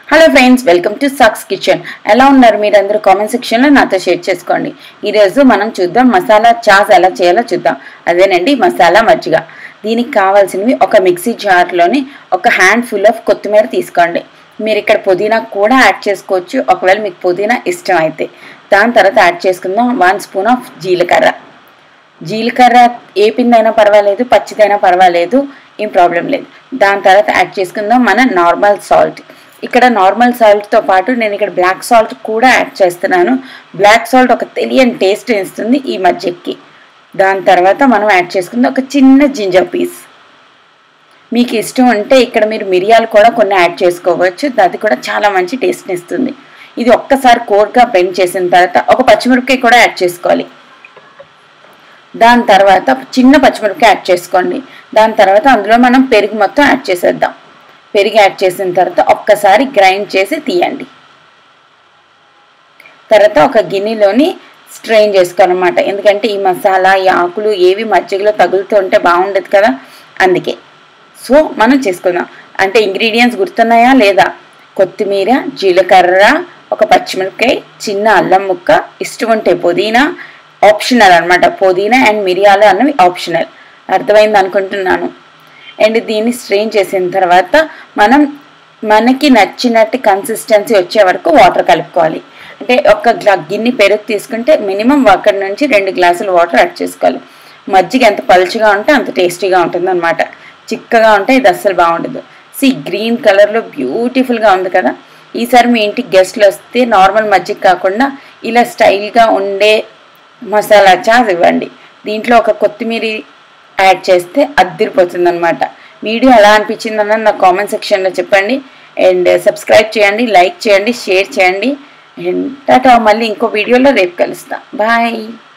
hello friends welcome to సక్స్ kitchen ఎలా ఉన్నారు మీరందరూ కామెంట్ సెక్షన్లో నాతో షేర్ చేసుకోండి ఈరోజు మనం చూద్దాం మసాలా చాస్ ఎలా చేయాలో చూద్దాం అదేనండి మసాలా మజ్జిగ దీనికి కావాల్సినవి ఒక మిక్సీ జార్లోని ఒక హ్యాండ్ ఫుల్ ఆఫ్ కొత్తిమీర తీసుకోండి మీరు ఇక్కడ పుదీనా కూడా యాడ్ చేసుకోవచ్చు ఒకవేళ మీకు పుదీనా ఇష్టం అయితే దాని తర్వాత యాడ్ చేసుకుందాం వన్ స్పూన్ ఆఫ్ జీలకర్ర జీలకర్ర ఏ పిందైనా పర్వాలేదు పచ్చిదైనా పర్వాలేదు ఏం ప్రాబ్లం లేదు దాని తర్వాత యాడ్ చేసుకుందాం మన నార్మల్ సాల్ట్ ఇక్కడ నార్మల్ సాల్ట్తో పాటు నేను ఇక్కడ బ్లాక్ సాల్ట్ కూడా యాడ్ చేస్తున్నాను బ్లాక్ సాల్ట్ ఒక తెలియని టేస్ట్ ఇస్తుంది ఈ మధ్యకి దాని తర్వాత మనం యాడ్ చేసుకుంది ఒక చిన్న జింజర్ పీస్ మీకు ఇష్టం ఉంటే ఇక్కడ మీరు మిరియాలు కూడా కొన్ని యాడ్ చేసుకోవచ్చు అది కూడా చాలా మంచి టేస్ట్ని ఇస్తుంది ఇది ఒక్కసారి కోర్గా బెండ్ చేసిన తర్వాత ఒక పచ్చిమిరపకాయ కూడా యాడ్ చేసుకోవాలి దాని తర్వాత చిన్న పచ్చిమిరపకాయ యాడ్ చేసుకోండి దాని తర్వాత అందులో మనం పెరుగు మొత్తం యాడ్ చేసేద్దాం పెరుగు యాడ్ చేసిన తర్వాత ఒక్కసారి గ్రైండ్ చేసి తీయండి తర్వాత ఒక గిన్నెలోని స్ట్రెయిన్ చేసుకోవాలన్నమాట ఎందుకంటే ఈ మసాలా ఈ ఆకులు ఏవి మజ్జిగలో తగులుతూ ఉంటే బాగుండదు కదా అందుకే సో మనం చేసుకుందాం అంటే ఇంగ్రీడియంట్స్ గుర్తున్నాయా లేదా కొత్తిమీర జీలకర్ర ఒక పచ్చిమిరపకాయ చిన్న అల్లం ముక్క ఇష్టం ఉంటే పుదీనా ఆప్షనల్ అనమాట పుదీనా అండ్ మిరియాలు అన్నవి ఆప్షనల్ అర్థమైంది అనుకుంటున్నాను అండ్ దీన్ని స్ట్రెయిన్ చేసిన తర్వాత మనం మనకి నచ్చినట్టు కన్సిస్టెన్సీ వచ్చే వరకు వాటర్ కలుపుకోవాలి అంటే ఒక గ్లా గిన్నె పెరుగు తీసుకుంటే మినిమం అక్కడి నుంచి రెండు గ్లాసులు వాటర్ యాడ్ చేసుకోవాలి మజ్జిగ ఎంత పలుచగా ఉంటే అంత టేస్టీగా ఉంటుంది అనమాట చిక్కగా ఉంటే ఇది అస్సలు బాగుండదు సి గ్రీన్ కలర్లో బ్యూటిఫుల్గా ఉంది కదా ఈసారి మీ ఇంటికి గెస్ట్లు వస్తే నార్మల్ మజ్జిగ కాకుండా ఇలా స్టైల్గా ఉండే మసాలా చాస్ ఇవ్వండి దీంట్లో ఒక కొత్తిమీర యాడ్ చేస్తే అద్దరిపోతుంది అనమాట వీడియో ఎలా అనిపించింది అన్నది నా కామెంట్ సెక్షన్లో చెప్పండి అండ్ సబ్స్క్రైబ్ చేయండి లైక్ చేయండి షేర్ చేయండి అండ్ టాటా మళ్ళీ ఇంకో వీడియోలో రేపు కలుస్తా బాయ్